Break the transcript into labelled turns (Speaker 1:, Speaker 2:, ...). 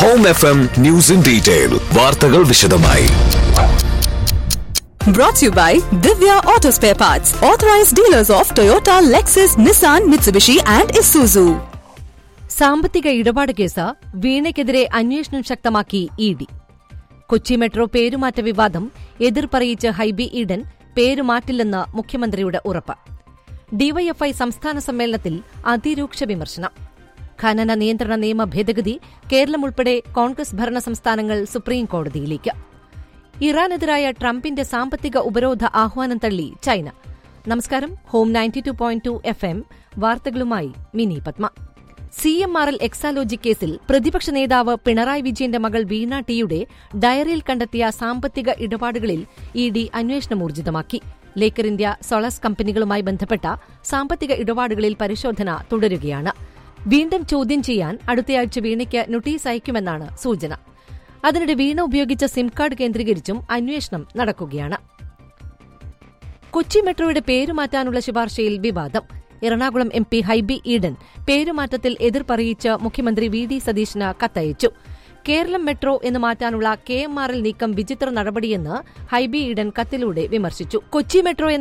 Speaker 1: Home F M news in detail വാർത്തകൾ വിശദമായി
Speaker 2: Brought to you by Divya Auto Spare Parts, authorized dealers of Toyota, Lexus, Nissan, Mitsubishi, and Isuzu.
Speaker 3: സാമ്പത്തിക ഇടപാട് case വീണയ്ക്കെതിരെ അന്വേഷണം ശക്തമാക്കി E D Kochi metro പേരുമാറ്റ വിവാദം എതിർപ്പറിയിച്ച് ഹൈബി ഈഡൻ പേരുമാറ്റില്ലെന്ന് മുഖ്യമന്ത്രിയുടെ ഉറപ്പ് ഡിവൈഎഫ്ഐ സംസ്ഥാന സമ്മേളനത്തിൽ അതിരൂക്ഷ വിമർശനം ഖനന നിയന്ത്രണ നിയമ ഭേദഗതി കേരളം ഉൾപ്പെടെ കോൺഗ്രസ് ഭരണ സംസ്ഥാനങ്ങൾ സുപ്രീം കോടതിയിലേക്ക് ഇറാനെതിരായ ട്രംപിന്റെ സാമ്പത്തിക ഉപരോധ ആഹ്വാനം തള്ളി ചൈന നമസ്കാരം home ninety two point two F M വാർത്തകളുമായി Mini Padma C M R L Exalogic കേസിൽ പ്രതിപക്ഷ നേതാവ് പിണറായി വിജയന്റെ മകൾ വീണ ടിയുടെ ഡയറിയിൽ കണ്ടെത്തിയ സാമ്പത്തിക ഇടപാടുകളിൽ ഇ ഡി അന്വേഷണം ഊർജിതമാക്കി ലേക്കർ ഇന്ത്യ സോളസ് കമ്പനികളുമായി ബന്ധപ്പെട്ട സാമ്പത്തിക ഇടപാടുകളിൽ പരിശോധന തുടരുകയാണ് വീണ്ടും ചോദ്യം ചെയ്യാൻ അടുത്തയാഴ്ച വീണയ്ക്ക് നോട്ടീസ് അയക്കുമെന്നാണ് സൂചന അതിനിടെ വീണ ഉപയോഗിച്ച സിം കാർഡ് കേന്ദ്രീകരിച്ചും അന്വേഷണം നടക്കുകയാണ് കൊച്ചി മെട്രോയുടെ പേരുമാറ്റാനുള്ള ശുപാർശയിൽ വിവാദം എറണാകുളം എം പി ഹൈബി ഈഡൻ പേരുമാറ്റത്തിൽ എതിർപ്പറിയിച്ച് മുഖ്യമന്ത്രി വി ഡി സതീശന് കത്തയച്ചു കേരളം മെട്രോ എന്ന് മാറ്റാനുള്ള കെ എം ആർ എൽ നീക്കം വിചിത്ര നടപടിയെന്ന് ഹൈബി ഈഡൻ കത്തിലൂടെ വിമർശിച്ചു കൊച്ചി മെട്രോ എന്ന